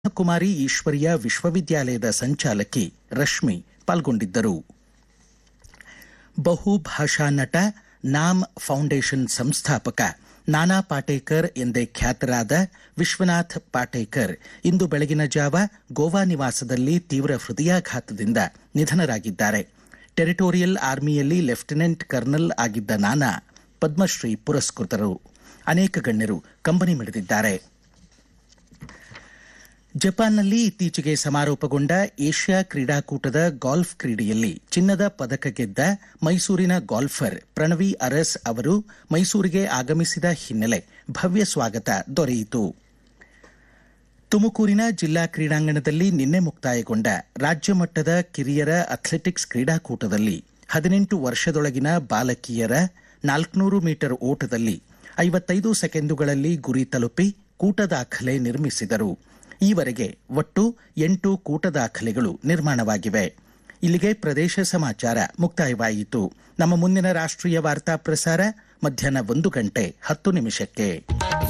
ಕುಮಾರಿ ಈಶ್ವರ್ಯ ವಿಶ್ವವಿದ್ಯಾಲಯದ ಸಂಚಾಲಕಿ ರಶ್ಮಿ ಪಾಲ್ಗೊಂಡಿದ್ದರು ಬಹುಭಾಷಾ ನಟ ನಾಮ್ ಫೌಂಡೇಶನ್ ಸಂಸ್ಥಾಪಕ ನಾನಾ ಪಾಟೇಕರ್ ಎಂದೇ ಖ್ಯಾತರಾದ ವಿಶ್ವನಾಥ್ ಪಾಟೇಕರ್ ಇಂದು ಬೆಳಗಿನ ಜಾವ ಗೋವಾ ನಿವಾಸದಲ್ಲಿ ತೀವ್ರ ಹೃದಯಾಘಾತದಿಂದ ನಿಧನರಾಗಿದ್ದಾರೆ ಟೆರಿಟೋರಿಯಲ್ ಆರ್ಮಿಯಲ್ಲಿ ಲೆಫ್ಟಿನೆಂಟ್ ಕರ್ನಲ್ ಆಗಿದ್ದ ನಾನಾ ಪದ್ಮಶ್ರೀ ಪುರಸ್ಕೃತರು ಅನೇಕ ಗಣ್ಯರು ಕಂಬನಿ ಮಿಡಿದಿದ್ದಾರೆ ಜಪಾನ್ನಲ್ಲಿ ಇತ್ತೀಚೆಗೆ ಸಮಾರೋಪಗೊಂಡ ಏಷ್ಯಾ ಕ್ರೀಡಾಕೂಟದ ಗಾಲ್ಫ್ ಕ್ರೀಡೆಯಲ್ಲಿ ಚಿನ್ನದ ಪದಕ ಗೆದ್ದ ಮೈಸೂರಿನ ಗಾಲ್ಫರ್ ಪ್ರಣವಿ ಅರಸ್ ಅವರು ಮೈಸೂರಿಗೆ ಆಗಮಿಸಿದ ಹಿನ್ನೆಲೆ ಭವ್ಯ ಸ್ವಾಗತ ದೊರೆಯಿತು ತುಮಕೂರಿನ ಜಿಲ್ಲಾ ಕ್ರೀಡಾಂಗಣದಲ್ಲಿ ನಿನ್ನೆ ಮುಕ್ತಾಯಗೊಂಡ ರಾಜ್ಯ ಮಟ್ಟದ ಕಿರಿಯರ ಅಥ್ಲೆಟಿಕ್ಸ್ ಕ್ರೀಡಾಕೂಟದಲ್ಲಿ ಹದಿನೆಂಟು ವರ್ಷದೊಳಗಿನ ಬಾಲಕಿಯರ ನಾಲ್ಕುನೂರು ಮೀಟರ್ ಓಟದಲ್ಲಿ ಐವತ್ತೈದು ಸೆಕೆಂಡುಗಳಲ್ಲಿ ಗುರಿ ತಲುಪಿ ಕೂಟ ದಾಖಲೆ ನಿರ್ಮಿಸಿದರು ಈವರೆಗೆ ಒಟ್ಟು ಎಂಟು ಕೂಟ ದಾಖಲೆಗಳು ನಿರ್ಮಾಣವಾಗಿವೆ ಇಲ್ಲಿಗೆ ಪ್ರದೇಶ ಸಮಾಚಾರ ಮುಕ್ತಾಯವಾಯಿತು ನಮ್ಮ ಮುಂದಿನ ರಾಷ್ಟ್ರೀಯ ವಾರ್ತಾ ಪ್ರಸಾರ ಮಧ್ಯಾಹ್ನ ಒಂದು ಗಂಟೆ ಹತ್ತು ನಿಮಿಷಕ್ಕೆ